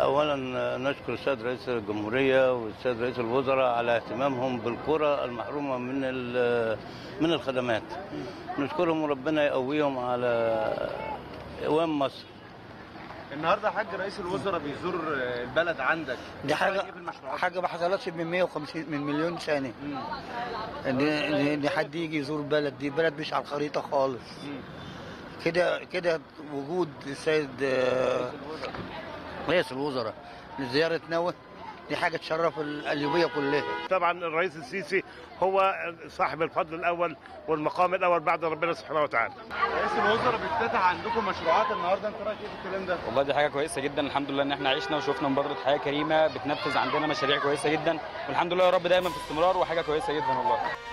اولا نشكر السيد رئيس الجمهوريه والسيد رئيس الوزراء على اهتمامهم بالقرى المحرومه من ال- من الخدمات نشكرهم وربنا يقويهم على قوام مصر النهارده يا حاج رئيس الوزراء بيزور البلد عندك دي حاجه رأيك إيه في المشروعات؟ حاجه ما حصلتش من 150 من مليون سنه مم. ان ان حد يجي يزور بلد دي بلد مش على الخريطه خالص مم. كده كده وجود السيد آه، رئيس الوزراء لزياره نوى دي حاجه تشرف ال- اليوبيه كلها طبعا الرئيس السيسي هو صاحب الفضل الاول والمقام الاول بعد ربنا سبحانه وتعالى رئيس الوزراء بيفتتح عندكم مشروعات النهارده انت رايك ايه في الكلام ده؟ والله دي حاجه كويسه جدا الحمد لله ان احنا عشنا وشفنا مبادره حياه كريمه بتنفذ عندنا مشاريع كويسه جدا والحمد لله يا رب دايما في استمرار وحاجه كويسه جدا والله